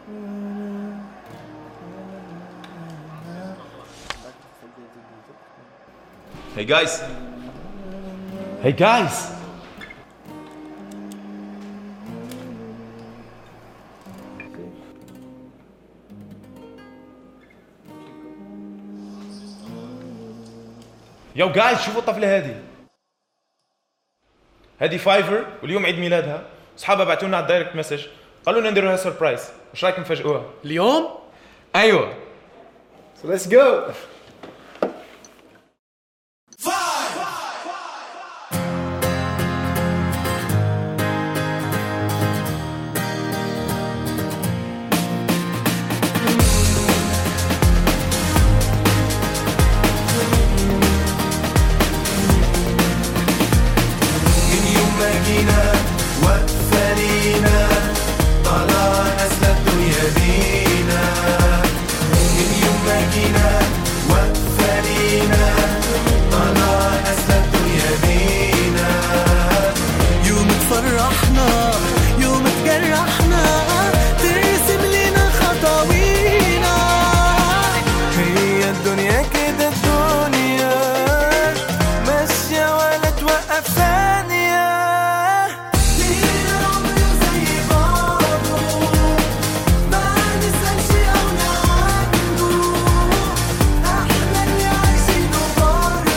Hey guys. Hey guys. يو جايز شوفوا الطفله هذه هذه فايفر واليوم عيد ميلادها اصحابها بعثوا لنا على الدايركت مسج قالوا لنا نديروا لها سربرايز ايش رايكم نفاجئوها اليوم ايوه So let's go من يوم ما جينا واقفة لينا طالعة نازلة الدنيا بينا من يوم ما جينا واقفة لينا طالعة نازلة الدنيا بينا يوم تفرحنا يوم تجرحنا ترسم لنا خطاوينا هي الدنيا كده الدنيا ماشية ولا توقف ثانية لينا عمر زي بعضه ما نسألش أو نعنده احنا اللي عايشينه برضه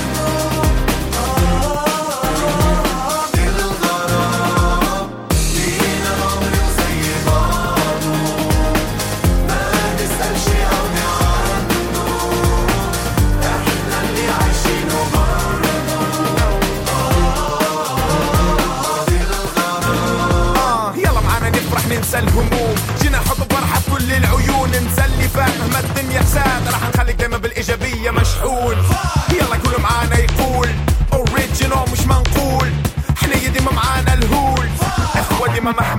الغرام لينا عمر زي بعضه ما نسألش أو نعنه احنا اللي عايشينه آه يلا معانا نفرح ننسى الهموم جينا نحط فرحة في كل العيون نسلي فيها مهما الدنيا ساد راح نخليك دايما بالإيجابية مشحون يلا كله معانا يقول اوريجينال مش منقول احنا ديما معانا الهول اخوة ديما محمول